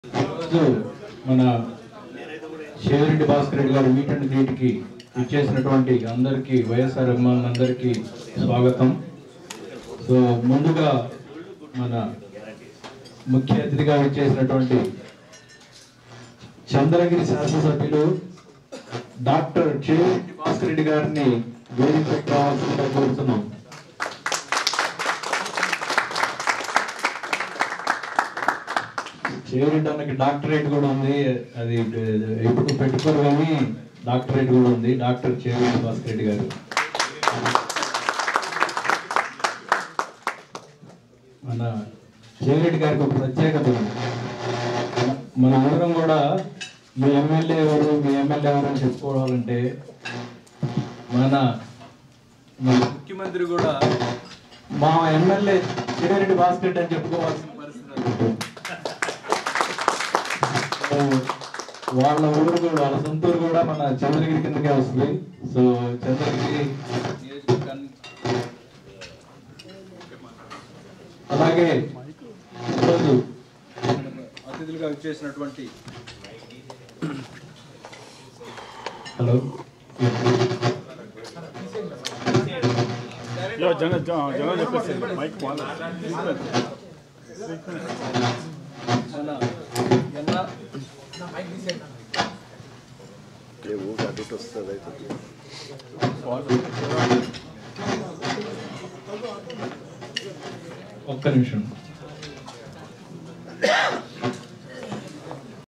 ఈరోజు మన శివరెడ్డి భాస్కర్ రెడ్డి గారు మీట్ అండ్ గ్రీట్ కి ఇచ్చేసినటువంటి అందరికీ వైఎస్ఆర్ అభిమానులందరికీ స్వాగతం సో ముందుగా మన ముఖ్య అతిథిగా ఇచ్చేసినటువంటి చంద్రగిరి శాసనసభ్యులు డాక్టర్ చేరెడ్డి భాస్కర్ రెడ్డి గారిని వేదికకు రావాల్సిందిగా కోరుతున్నాం చేరెడ్డి అన్నకి డాక్టరేట్ కూడా ఉంది అది ఎప్పుడు పెట్టుకోరు కానీ డాక్టరేట్ కూడా ఉంది డాక్టర్ చేరెడ్డి భాస్కర్ రెడ్డి గారు మన చేరెడ్డి గారికి ఒక ప్రత్యేకత ఉంది మన అందరం కూడా మీ ఎమ్మెల్యే ఎవరు మీ ఎమ్మెల్యే ఎవరు అని చెప్పుకోవాలంటే మన మన ముఖ్యమంత్రి కూడా మా ఎమ్మెల్యే చిరెడ్డి భాస్కర్ రెడ్డి అని చెప్పుకోవాల్సిన పరిస్థితి ఉంది. సో, వాళ్ళ ఊరు కూడా వాళ్ళ సొంత ఊరు కూడా మన చంద్రగిరి కిందకే వస్తుంది సో చంద్రగిరి నియోజకవర్గాన్ని అలాగే ఈరోజు అతిథులుగా వచ్చేసినటువంటి హలో యో జన జన- జనం చెప్పేసి మైక్ వాళ్ళ మన ఎన్న ఒక్క నిమిషం